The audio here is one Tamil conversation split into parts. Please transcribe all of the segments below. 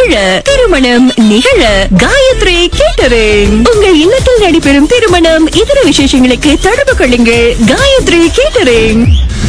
மகிழ திருமணம் நிகழ காயத்ரி கேட்டரிங் உங்கள் இல்லத்தில் நடைபெறும் திருமணம் இதர விசேஷங்களுக்கு தொடர்பு கொள்ளுங்கள் காயத்ரி கேட்டரிங்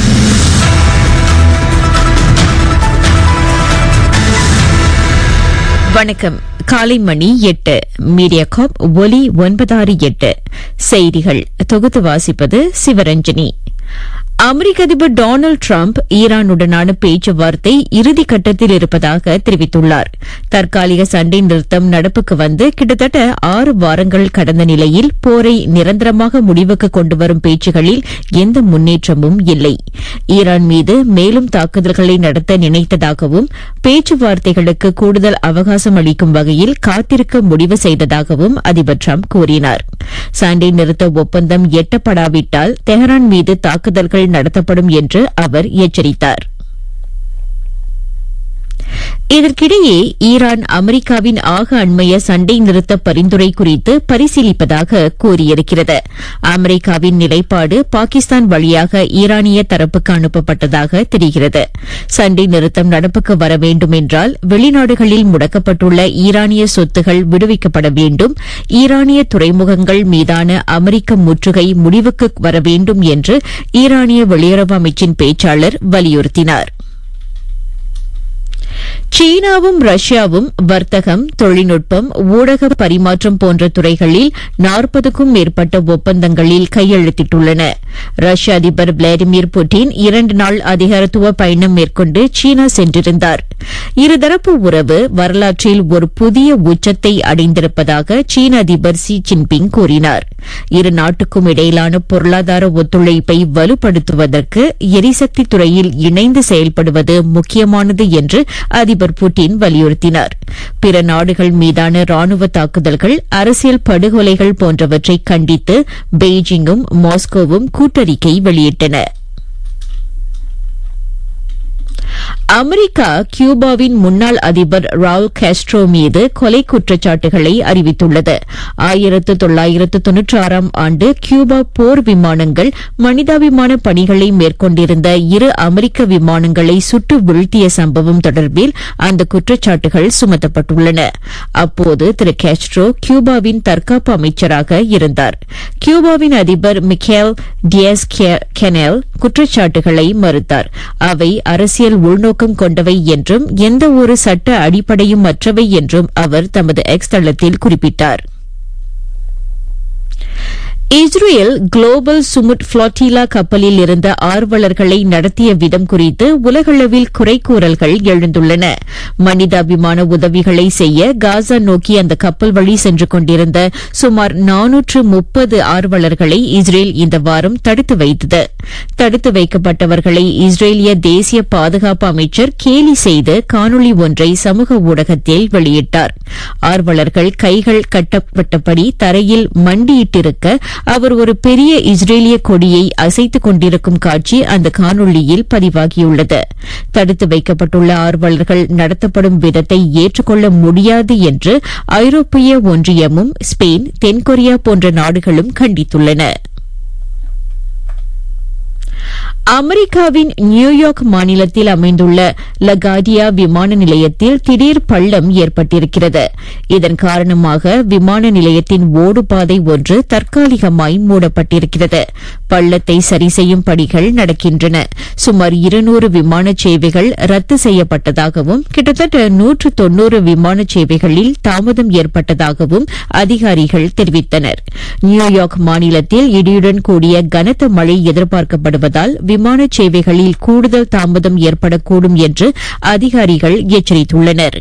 வணக்கம் காலை மணி எட்டு மீடியா காப் ஒலி ஒன்பதாறு எட்டு செய்திகள் தொகுத்து வாசிப்பது சிவரஞ்சனி அமெரிக்க அதிபர் டொனால்டு டிரம்ப் ஈரானுடனான பேச்சுவார்த்தை இறுதி கட்டத்தில் இருப்பதாக தெரிவித்துள்ளார் தற்காலிக சண்டை நிறுத்தம் நடப்புக்கு வந்து கிட்டத்தட்ட ஆறு வாரங்கள் கடந்த நிலையில் போரை நிரந்தரமாக முடிவுக்கு கொண்டுவரும் பேச்சுகளில் எந்த முன்னேற்றமும் இல்லை ஈரான் மீது மேலும் தாக்குதல்களை நடத்த நினைத்ததாகவும் பேச்சுவார்த்தைகளுக்கு கூடுதல் அவகாசம் அளிக்கும் வகையில் காத்திருக்க முடிவு செய்ததாகவும் அதிபர் டிரம்ப் கூறினார் சண்டை நிறுத்த ஒப்பந்தம் எட்டப்படாவிட்டால் தெஹரான் மீது தாக்குதல்கள் நடத்தப்படும் என்று அவர் எச்சரித்தார் இதற்கிடையே ஈரான் அமெரிக்காவின் ஆக அண்மைய சண்டை நிறுத்த பரிந்துரை குறித்து பரிசீலிப்பதாக கூறியிருக்கிறது அமெரிக்காவின் நிலைப்பாடு பாகிஸ்தான் வழியாக ஈரானிய தரப்புக்கு அனுப்பப்பட்டதாக தெரிகிறது சண்டை நிறுத்தம் நடப்புக்கு வர வேண்டும் என்றால் வெளிநாடுகளில் முடக்கப்பட்டுள்ள ஈரானிய சொத்துகள் விடுவிக்கப்பட வேண்டும் ஈரானிய துறைமுகங்கள் மீதான அமெரிக்க முற்றுகை முடிவுக்கு வர வேண்டும் என்று ஈரானிய வெளியுறவு அமைச்சின் பேச்சாளர் வலியுறுத்தினார் சீனாவும் ரஷ்யாவும் வர்த்தகம் தொழில்நுட்பம் ஊடக பரிமாற்றம் போன்ற துறைகளில் நாற்பதுக்கும் மேற்பட்ட ஒப்பந்தங்களில் கையெழுத்திட்டுள்ளன ரஷ்ய அதிபர் விளாடிமிர் புட்டின் இரண்டு நாள் அதிகாரத்துவ பயணம் மேற்கொண்டு சீனா சென்றிருந்தார் இருதரப்பு உறவு வரலாற்றில் ஒரு புதிய உச்சத்தை அடைந்திருப்பதாக சீன அதிபர் ஷி ஜின்பிங் கூறினார் இரு நாட்டுக்கும் இடையிலான பொருளாதார ஒத்துழைப்பை வலுப்படுத்துவதற்கு எரிசக்தி துறையில் இணைந்து செயல்படுவது முக்கியமானது என்று அதிபர் புட்டின் வலியுறுத்தினார் பிற நாடுகள் மீதான ராணுவ தாக்குதல்கள் அரசியல் படுகொலைகள் போன்றவற்றை கண்டித்து பெய்ஜிங்கும் மாஸ்கோவும் கூட்டறிக்கை வெளியிட்டன அமெரிக்கா கியூபாவின் முன்னாள் அதிபர் ரால் காஸ்ட்ரோ மீது கொலை குற்றச்சாட்டுகளை அறிவித்துள்ளது ஆயிரத்து தொள்ளாயிரத்து தொன்னூற்றி ஆறாம் ஆண்டு கியூபா போர் விமானங்கள் மனிதாபிமான பணிகளை மேற்கொண்டிருந்த இரு அமெரிக்க விமானங்களை சுட்டு வீழ்த்திய சம்பவம் தொடர்பில் அந்த குற்றச்சாட்டுகள் சுமத்தப்பட்டுள்ளன அப்போது திரு காஸ்ட்ரோ கியூபாவின் தற்காப்பு அமைச்சராக இருந்தார் கியூபாவின் அதிபர் மிக்கேல் டியஸ் கெனல் குற்றச்சாட்டுகளை மறுத்தார் அவை அரசியல் உள்நோக்கம் கொண்டவை என்றும் எந்த ஒரு சட்ட அடிப்படையும் மற்றவை என்றும் அவர் தமது எக்ஸ் தளத்தில் குறிப்பிட்டார் இஸ்ரேல் குளோபல் சுமுட் புளோட்டிலா கப்பலில் இருந்த ஆர்வலர்களை நடத்திய விதம் குறித்து உலகளவில் குறை கூறல்கள் எழுந்துள்ளன மனிதாபிமான உதவிகளை செய்ய காசா நோக்கி அந்த கப்பல் வழி சென்று கொண்டிருந்த சுமார் நானூற்று முப்பது ஆர்வலர்களை இஸ்ரேல் இந்த வாரம் தடுத்து வைத்தது தடுத்து வைக்கப்பட்டவர்களை இஸ்ரேலிய தேசிய பாதுகாப்பு அமைச்சர் கேலி செய்து காணொலி ஒன்றை சமூக ஊடகத்தில் வெளியிட்டார் ஆர்வலர்கள் கைகள் கட்டப்பட்டபடி தரையில் மண்டியிட்டிருக்க அவர் ஒரு பெரிய இஸ்ரேலிய கொடியை அசைத்துக் கொண்டிருக்கும் காட்சி அந்த காணொளியில் பதிவாகியுள்ளது தடுத்து வைக்கப்பட்டுள்ள ஆர்வலர்கள் நடத்தப்படும் விதத்தை ஏற்றுக்கொள்ள முடியாது என்று ஐரோப்பிய ஒன்றியமும் ஸ்பெயின் தென்கொரியா போன்ற நாடுகளும் கண்டித்துள்ளன அமெரிக்காவின் நியூயார்க் மாநிலத்தில் அமைந்துள்ள லகாடியா விமான நிலையத்தில் திடீர் பள்ளம் ஏற்பட்டிருக்கிறது இதன் காரணமாக விமான நிலையத்தின் ஓடுபாதை ஒன்று தற்காலிகமாய் மூடப்பட்டிருக்கிறது பள்ளத்தை சரி செய்யும் பணிகள் நடக்கின்றன சுமார் இருநூறு விமான சேவைகள் ரத்து செய்யப்பட்டதாகவும் கிட்டத்தட்ட நூற்று தொன்னூறு விமான சேவைகளில் தாமதம் ஏற்பட்டதாகவும் அதிகாரிகள் தெரிவித்தனர் நியூயார்க் மாநிலத்தில் இடியுடன் கூடிய கனத்த மழை எதிர்பார்க்கப்படுவதால் விமான சேவைகளில் கூடுதல் தாமதம் ஏற்படக்கூடும் என்று அதிகாரிகள் எச்சரித்துள்ளனா்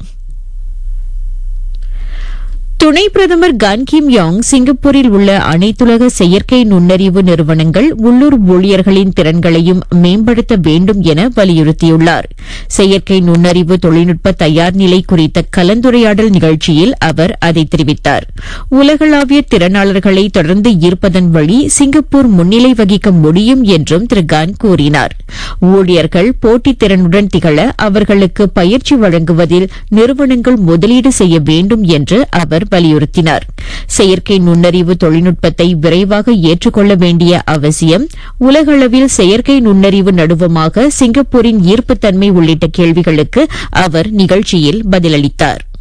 துணை பிரதமர் கன் கிம் யாங் சிங்கப்பூரில் உள்ள அனைத்துலக செயற்கை நுண்ணறிவு நிறுவனங்கள் உள்ளூர் ஊழியர்களின் திறன்களையும் மேம்படுத்த வேண்டும் என வலியுறுத்தியுள்ளார் செயற்கை நுண்ணறிவு தொழில்நுட்ப தயார் நிலை குறித்த கலந்துரையாடல் நிகழ்ச்சியில் அவர் அதை தெரிவித்தார் உலகளாவிய திறனாளர்களை தொடர்ந்து ஈர்ப்பதன் வழி சிங்கப்பூர் முன்னிலை வகிக்க முடியும் என்றும் திரு கான் கூறினார் ஊழியர்கள் போட்டித் திறனுடன் திகழ அவர்களுக்கு பயிற்சி வழங்குவதில் நிறுவனங்கள் முதலீடு செய்ய வேண்டும் என்று அவர் வலியுறுத்தினார் செயற்கை நுண்ணறிவு தொழில்நுட்பத்தை விரைவாக ஏற்றுக்கொள்ள வேண்டிய அவசியம் உலகளவில் செயற்கை நுண்ணறிவு நடுவமாக சிங்கப்பூரின் ஈர்ப்புத்தன்மை உள்ளிட்ட கேள்விகளுக்கு அவர் நிகழ்ச்சியில் பதிலளித்தார்